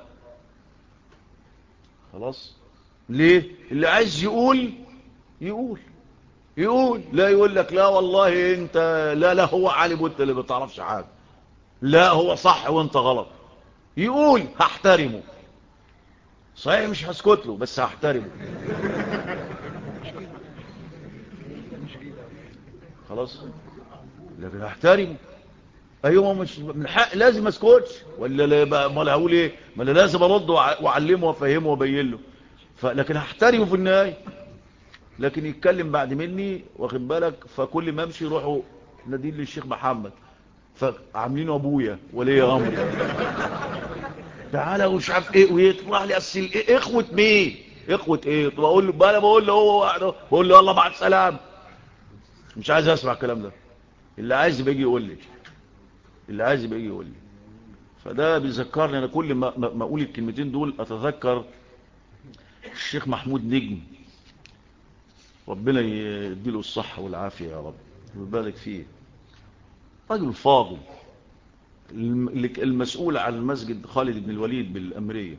خلاص ليه اللي عايز يقول يقول يقول لا يقول لك لا والله انت لا لا هو عالم وانت اللي بتعرفش حاجه لا هو صح وانت غلط يقول هحترمه صحيح مش هسكت له بس هحترمه خلاص لكن هحترمه ايوه مش من حق لازم اسكتش ولا لا بقى امال هقول ايه ما انا لازم ارد واعلمه وافهمه وابين له فلكن هحترمه في النهايه لكن يتكلم بعد مني واخد بالك فكل ما امشي يروحوا نادين للشيخ محمد فعاملينه ابويا ولي امري تعالى ومش عارف ايه ويطلع لي اصل إيه اخوه مين اخوه ايه طب اقول له بقى انا بقول له هو واحد بقول له يلا مع السلامه مش عايز اسمع الكلام ده اللي عايز يبقى يجي يقول لي اللي عايز يبقى يجي يقول لي فده بيذكرني انا كل ما ما اقول الكلمتين دول اتذكر الشيخ محمود نجم ربنا يديله الصحة والعافية يا رب ويبارك فيه رجل فاضل المسؤول عن المسجد خالد بن الوليد بالأمرية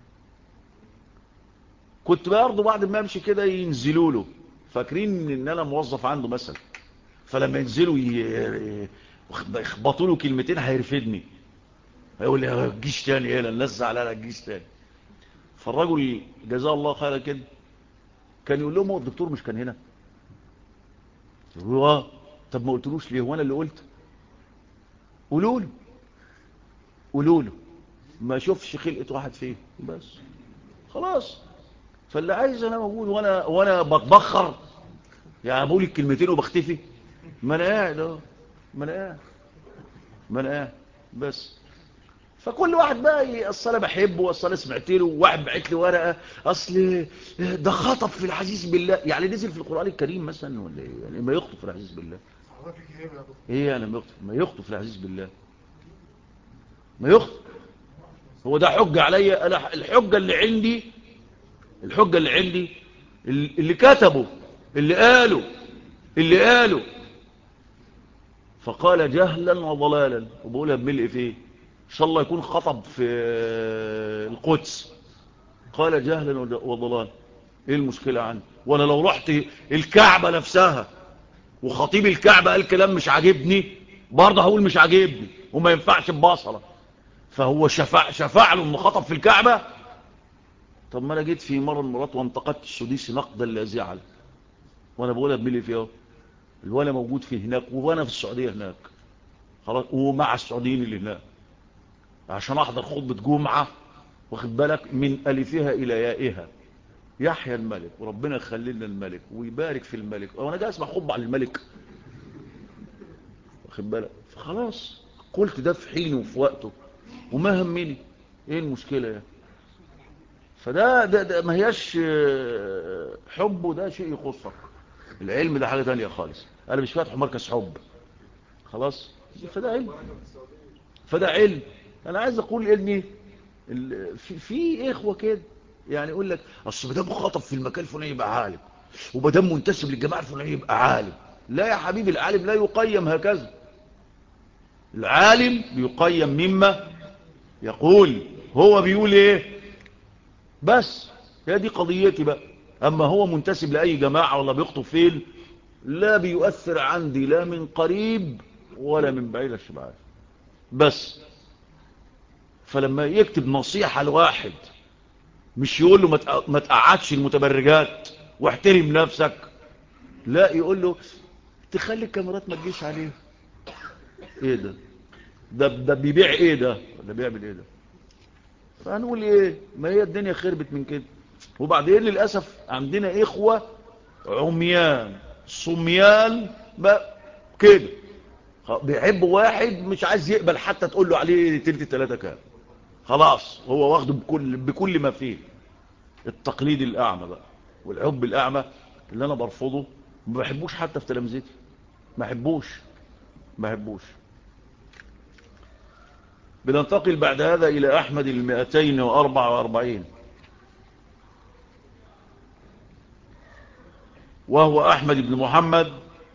كنت برضه بعد ما امشي كده ينزلوا له فاكرين ان انا موظف عنده مثلا فلما ينزلوا يخبطوا له كلمتين هيرفدني هيقول لي الجيش تاني هنا الناس زعلانه الجيش تاني فالرجل جزاه الله خيرا كده كان يقول لهم هو الدكتور مش كان هنا يقولوا اه طب ما قلتلوش ليه وانا اللي قلت قولوا له قولوا له ما اشوفش خلقه واحد فيه بس خلاص فاللي عايز انا موجود وانا وانا بتبخر يعني بقول الكلمتين وبختفي ما انا قاعد اه ما انا قاعد ما انا قاعد بس فكل واحد بقى اصل انا بحبه اصل انا سمعت له وواحد بعت لي ورقه اصل ده خطب في العزيز بالله يعني نزل في القران الكريم مثلا ولا ايه يعني ما يخطب في العزيز بالله ايه يعني ما يخطب ما يخطب في العزيز بالله ما يخطب هو ده حجه عليا انا الحجه اللي عندي الحجه اللي عندي اللي كتبوا اللي قالوا اللي قالوا فقال جهلا وضلالا وبقولها بملء فيه ان شاء الله يكون خطب في القدس قال جهلا وضلالا ايه المشكلة عندي وانا لو رحت الكعبة نفسها وخطيب الكعبة قال كلام مش عاجبني برضه هقول مش عاجبني وما ينفعش ببصرة فهو شفع, شفع له انه خطب في الكعبة طب ما انا جيت في مرة المرات وانتقدت السديسي نقدا لا زعل وانا بقولها بملي فيها الولا موجود في هناك وانا في السعودية هناك خلاص ومع السعوديين اللي هناك عشان احضر خطبة جمعة واخد بالك من ألفها إلى يائها يحيى الملك وربنا يخلي لنا الملك ويبارك في الملك وانا جاي اسمع خطبة عن الملك واخد بالك فخلاص قلت ده في حينه وفي وقته وما همني ايه المشكلة يعني فده ده, ده ما هياش حبه ده شيء يخصك العلم ده حاجة تانية خالص انا مش فاتح مركز حب خلاص فده علم فده علم انا عايز اقول اني في, في اخوة كده يعني يقول لك اصل بدام خطب في المكان الفلاني يبقى عالم وبدام منتسب للجماعة الفلانية يبقى عالم لا يا حبيبي العالم لا يقيم هكذا العالم بيقيم مما يقول هو بيقول ايه بس هي دي قضيتي بقى اما هو منتسب لاي جماعة ولا بيخطب فين لا بيؤثر عندي لا من قريب ولا من بعيد الشبعات بس فلما يكتب نصيحة لواحد مش يقول له ما تقعدش المتبرجات واحترم نفسك لا يقول له تخلي الكاميرات ما تجيش عليه ايه ده ده, ده بيبيع ايه ده ولا بيعمل ايه ده فهنقول ايه ما هي الدنيا خربت من كده وبعدين للأسف عندنا اخوة عميان صميان بقى كده بيحب واحد مش عايز يقبل حتى تقول له عليه تلت التلاتة كام خلاص هو واخده بكل, بكل ما فيه التقليد الأعمى بقى والحب الأعمى اللي أنا برفضه ما بحبوش حتى في تلامذتي ما بحبوش ما بحبوش بننتقل بعد هذا إلى أحمد المئتين وأربع وأربعين وهو أحمد بن محمد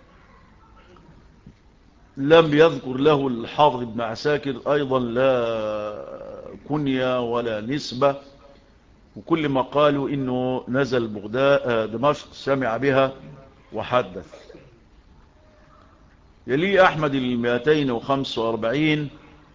لم يذكر له الحافظ بن عساكر أيضا لا كنية ولا نسبة وكل ما قالوا إنه نزل بغداء دمشق سمع بها وحدث يلي أحمد المئتين وخمس وأربعين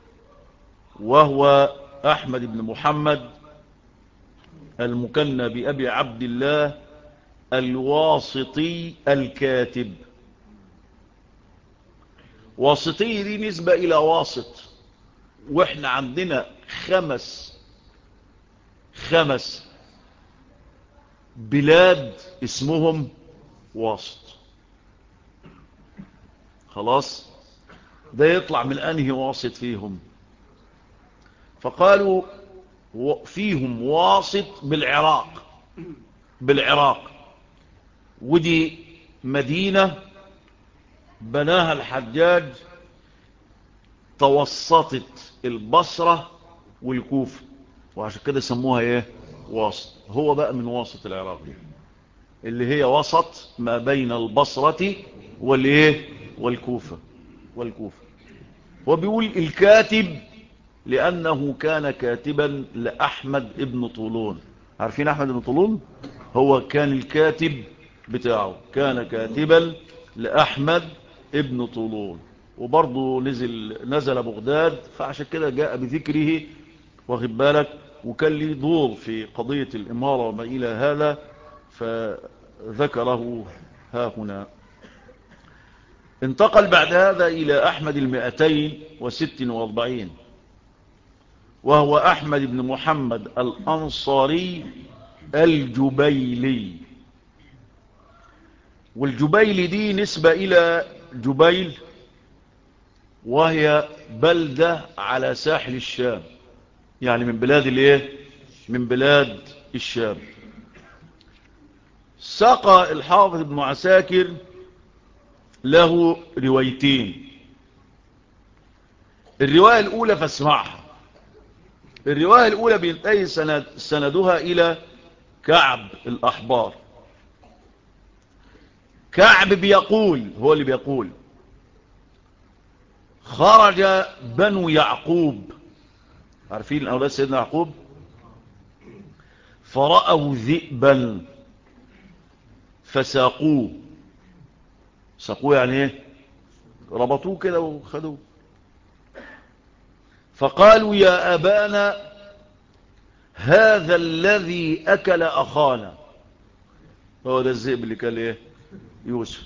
وهو أحمد بن محمد المكنى بأبي عبد الله الواسطي الكاتب واسطي دي نسبة إلى واسط وإحنا عندنا خمس خمس بلاد اسمهم واسط خلاص ده يطلع من أنهي واسط فيهم فقالوا فيهم واسط بالعراق بالعراق ودي مدينة بناها الحجاج توسطت البصرة والكوفة وعشان كده سموها ايه واسط هو بقى من واسط العراق دي اللي هي وسط ما بين البصرة والايه والكوفة والكوفة وبيقول الكاتب لأنه كان كاتبا لأحمد ابن طولون عارفين أحمد ابن طولون هو كان الكاتب بتاعه كان كاتبا لأحمد ابن طولون وبرضه نزل نزل بغداد فعشان كده جاء بذكره واخد بالك وكان لي دور في قضية الإمارة وما إلى هذا فذكره ها هنا انتقل بعد هذا إلى أحمد المئتين وست واربعين وهو أحمد بن محمد الأنصاري الجبيلي والجبيل دي نسبة إلى جبيل وهي بلدة على ساحل الشام يعني من بلاد الايه من بلاد الشام سقى الحافظ ابن عساكر له روايتين الرواية الأولى فاسمعها الرواية الأولى بينتهي سند سندها إلى كعب الأحبار كعب بيقول هو اللي بيقول خرج بنو يعقوب عارفين أولاد سيدنا يعقوب فرأوا ذئبا فساقوه ساقوه يعني ايه ربطوه كده وخدوه فقالوا يا أبانا هذا الذي أكل أخانا هو ده الذئب اللي كان ايه يوسف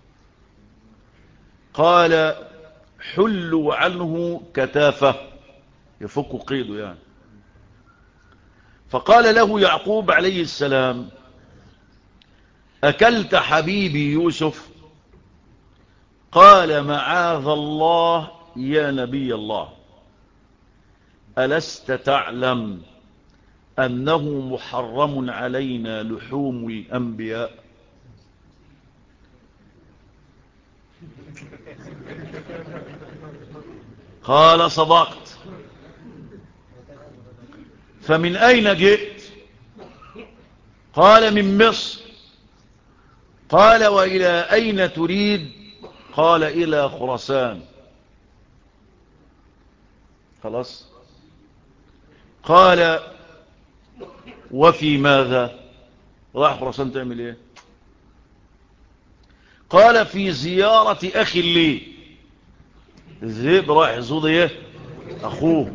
قال حلوا عنه كتافه يفك قيده يعني فقال له يعقوب عليه السلام أكلت حبيبي يوسف قال معاذ الله يا نبي الله ألست تعلم أنه محرم علينا لحوم الأنبياء قال صدقت فمن أين جئت قال من مصر قال وإلى أين تريد قال إلى خرسان خلاص قال وفي ماذا راح خرسان تعمل ايه قال في زيارة أخي لي الذئب رايح يزود ايه أخوه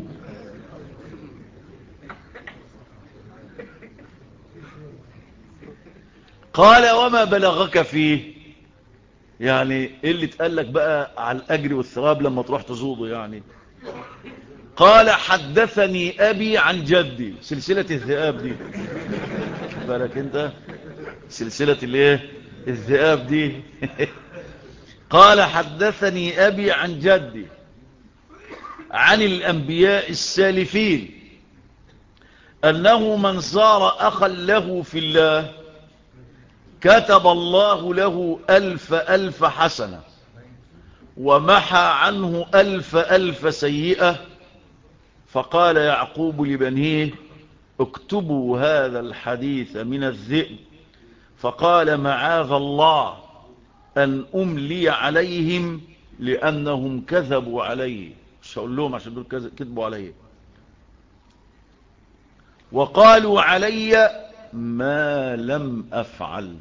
قال وما بلغك فيه يعني ايه اللي تقلك بقى على الأجر والثواب لما تروح تزوده يعني قال حدثني أبي عن جدي سلسلة الذئاب دي بالك انت سلسلة الايه الذئاب دي قال حدثني أبي عن جدي عن الأنبياء السالفين أنه من صار أخا له في الله كتب الله له ألف ألف حسنة ومحى عنه ألف ألف سيئة فقال يعقوب لبنيه اكتبوا هذا الحديث من الذئب فقال معاذ الله أن أملي عليهم لأنهم كذبوا عليه مش هقول لهم عشان دول كذبوا عليه وقالوا علي ما لم أفعل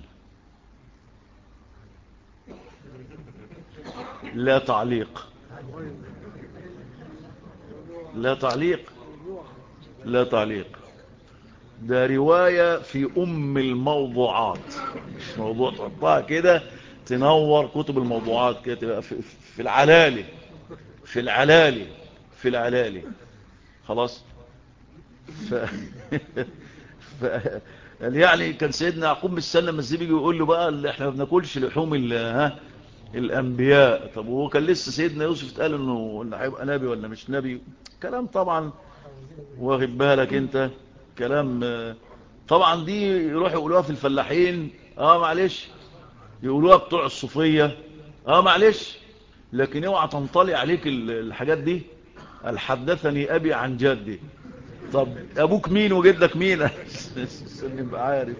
لا تعليق لا تعليق لا تعليق ده رواية في أم الموضوعات مش موضوع تحطها كده تنور كتب الموضوعات كده تبقى في, في العلالي في العلالي في العلالي خلاص ف... ف... يعني كان سيدنا يعقوب مستنى ما الزبيب يقول له بقى اللي احنا ما بناكلش لحوم ال... ها الانبياء طب وهو كان لسه سيدنا يوسف اتقال انه انه هيبقى نبي ولا مش نبي كلام طبعا واخد بالك انت كلام طبعا دي يروحوا يقولوها في الفلاحين اه معلش يقولوها بتوع الصوفيه اه معلش لكن اوعى تنطلي عليك الحاجات دي قال حدثني ابي عن جدي طب ابوك مين وجدك مين عشان نبقى عارف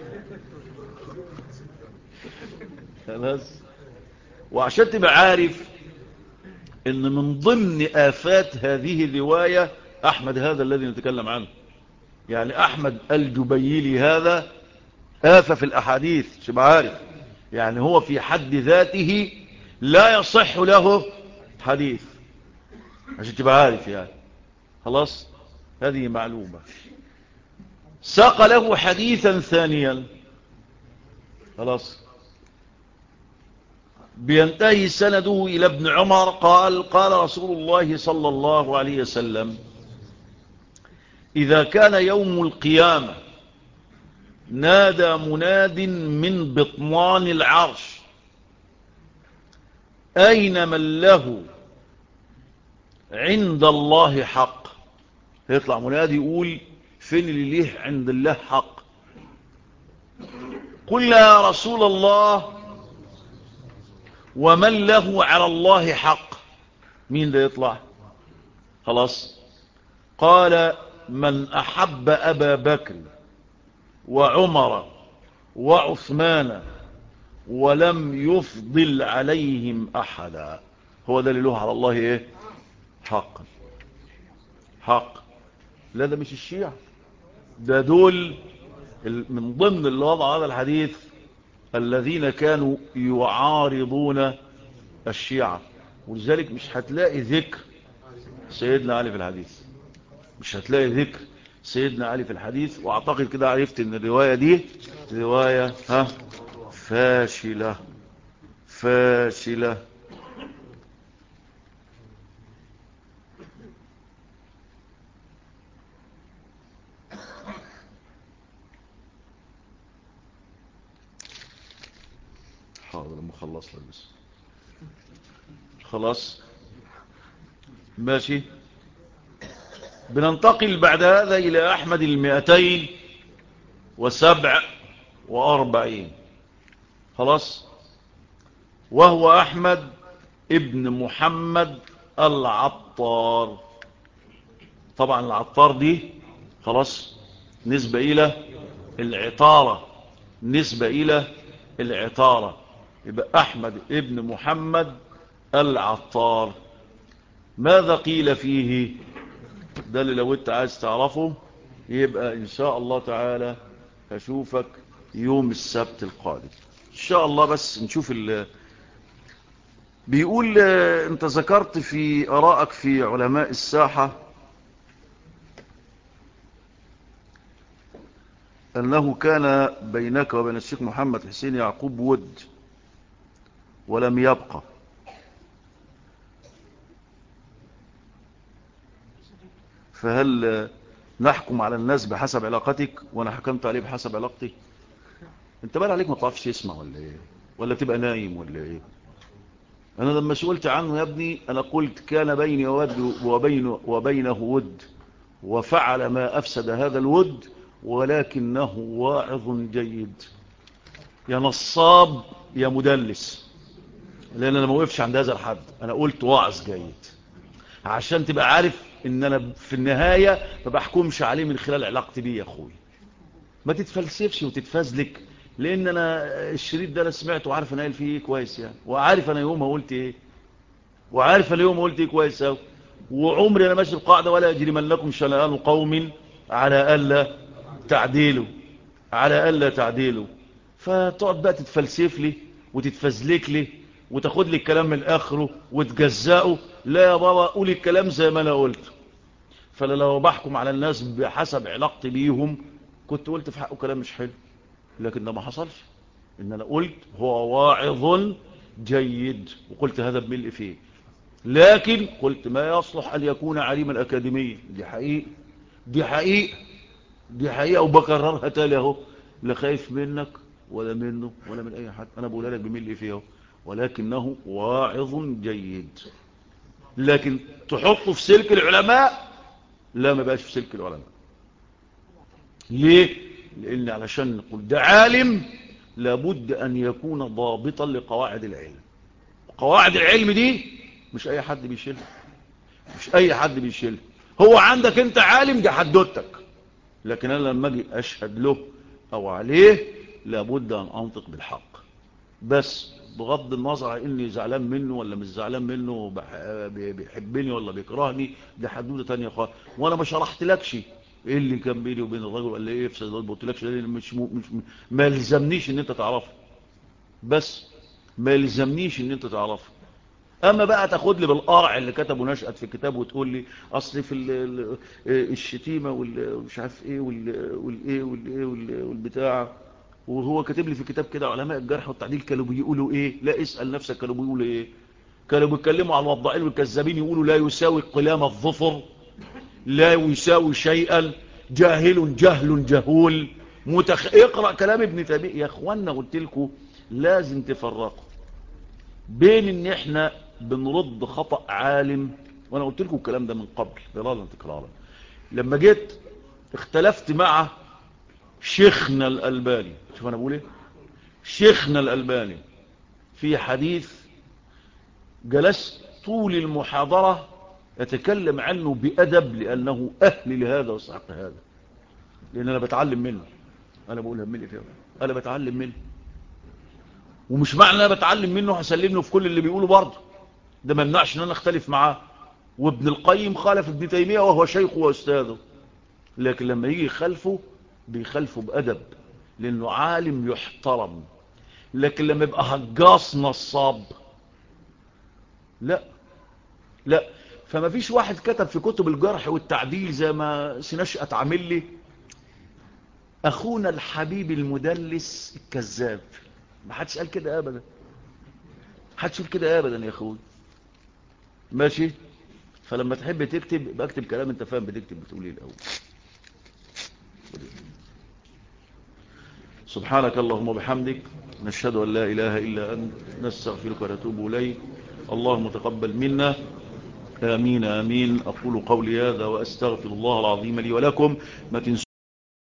خلاص وعشان تبقى عارف ان من ضمن افات هذه الروايه احمد هذا الذي نتكلم عنه يعني احمد الجبيلي هذا آفة في الاحاديث تبقى عارف يعني هو في حد ذاته لا يصح له حديث عشان تبقى عارف يعني خلاص هذه معلومة ساق له حديثا ثانيا خلاص بينتهي سنده إلى ابن عمر قال قال رسول الله صلى الله عليه وسلم إذا كان يوم القيامة نادى مناد من بطنان العرش أين من له عند الله حق يطلع منادي يقول فين اللي ليه عند الله حق قل يا رسول الله ومن له على الله حق مين ده يطلع خلاص قال من أحب أبا بكر وعمر وعثمان ولم يفضل عليهم أحدا هو ده اللي له على الله إيه حق حق لا ده مش الشيعة ده دول من ضمن اللي وضع هذا الحديث الذين كانوا يعارضون الشيعة ولذلك مش هتلاقي ذكر سيدنا علي في الحديث مش هتلاقي ذكر سيدنا علي في الحديث واعتقد كده عرفت ان الرواية دي رواية ها فاشلة فاشلة حاضر لما خلص لك بس خلاص ماشي بننتقل بعد هذا إلى أحمد المئتين وسبع وأربعين خلاص وهو أحمد ابن محمد العطار طبعا العطار دي خلاص نسبة إلى العطارة نسبة إلى العطارة يبقى أحمد ابن محمد العطار ماذا قيل فيه ده اللي لو انت عايز تعرفه يبقى ان شاء الله تعالى هشوفك يوم السبت القادم ان شاء الله بس نشوف ال بيقول انت ذكرت في ارائك في علماء الساحة انه كان بينك وبين الشيخ محمد حسين يعقوب ود ولم يبقى فهل نحكم على الناس بحسب علاقتك وانا حكمت عليه بحسب علاقتي انت بقى عليك ما تعرفش يسمع ولا ايه ولا تبقى نايم ولا ايه انا لما سئلت عنه يا ابني انا قلت كان بيني وبينه, وبينه ود وفعل ما افسد هذا الود ولكنه واعظ جيد يا نصاب يا مدلس لان انا ما وقفش عند هذا الحد انا قلت واعظ جيد عشان تبقى عارف ان انا في النهاية ما بحكمش عليه من خلال علاقتي بيه يا اخوي ما تتفلسفش وتتفزلك لان انا الشريط ده انا سمعته وعارف انا قايل فيه ايه كويس يعني وعارف انا يوم قلت ايه وعارف انا يوم قلت ايه كويس قوي وعمري انا ماشي القاعده ولا يجرمنكم شنآن قوم على الا تعديلوا على الا تعديلوا فتقعد بقى تتفلسف لي وتتفزلك لي وتاخد لي الكلام من اخره وتجزأه لا يا بابا قول الكلام زي ما انا قلت فلو بحكم على الناس بحسب علاقتي بيهم كنت قلت في حقه كلام مش حلو لكن ده ما حصلش ان انا قلت هو واعظ جيد وقلت هذا بملء فيه لكن قلت ما يصلح أن يكون عليما أكاديميا دي حقيقة دي حقيقة دي حقيقة وبكررها تالي اهو لا خايف منك ولا منه ولا من أي حد أنا بقولها لك بملء فيه ولكنه واعظ جيد لكن تحطه في سلك العلماء لا ما بقاش في سلك العلماء ليه لان علشان نقول ده عالم لابد ان يكون ضابطا لقواعد العلم قواعد العلم دي مش اي حد بيشيلها مش اي حد بيشيلها هو عندك انت عالم دي حدوتك لكن انا لما اجي اشهد له او عليه لابد ان انطق بالحق بس بغض النظر عن اني زعلان منه ولا مش زعلان منه بيحبني ولا بيكرهني دي حدوده تانية خالص وانا ما شرحتلكش ايه اللي كان بيني وبين الراجل ولا ايه في ما قلتلكش مش, مش ما يلزمنيش ان انت تعرفه بس ما يلزمنيش ان انت تعرفه اما بقى تاخد لي بالقرع اللي كتبه نشأت في الكتاب وتقول لي اصل في الشتيمه والمش عارف ايه والايه والايه والبتاع وهو كاتب لي في كتاب كده علماء الجرح والتعديل كانوا بيقولوا ايه لا اسأل نفسك كانوا بيقولوا ايه كانوا بيتكلموا على الوضعين والكذابين يقولوا لا يساوي قلام الظفر لا يساوي شيئا جاهل جهل جهول متخ... اقرأ كلام ابن تيمية يا اخوانا قلت لكم لازم تفرقوا بين ان احنا بنرد خطأ عالم وانا قلت لكم الكلام ده من قبل ضلالا تكرارا لما جيت اختلفت مع شيخنا الألباني شوف أنا بقول إيه شيخنا الألباني في حديث جلست طول المحاضرة يتكلم عنه بأدب لأنه أهل لهذا وسعق هذا لأن أنا بتعلم منه أنا بقول هملي فيه أنا بتعلم منه ومش معنى أنا بتعلم منه هسلمه في كل اللي بيقوله برضه ده ما يمنعش أن أنا أختلف معاه وابن القيم خالف ابن تيمية وهو شيخه وأستاذه لكن لما يجي خلفه بيخالفوا بأدب لأنه عالم يحترم لكن لما يبقى هجاص نصاب لا لا فما فيش واحد كتب في كتب الجرح والتعديل زي ما سنشأت عامل لي أخونا الحبيب المدلس الكذاب ما حدش قال كده أبدا حدش قال كده أبدا يا أخوي ماشي فلما تحب تكتب يبقى اكتب كلام انت فاهم بتكتب بتقول ايه الاول سبحانك اللهم وبحمدك نشهد أن لا إله إلا أنت نستغفرك ونتوب إليك اللهم تقبل منا آمين آمين أقول قولي هذا وأستغفر الله العظيم لي ولكم ما تنسوا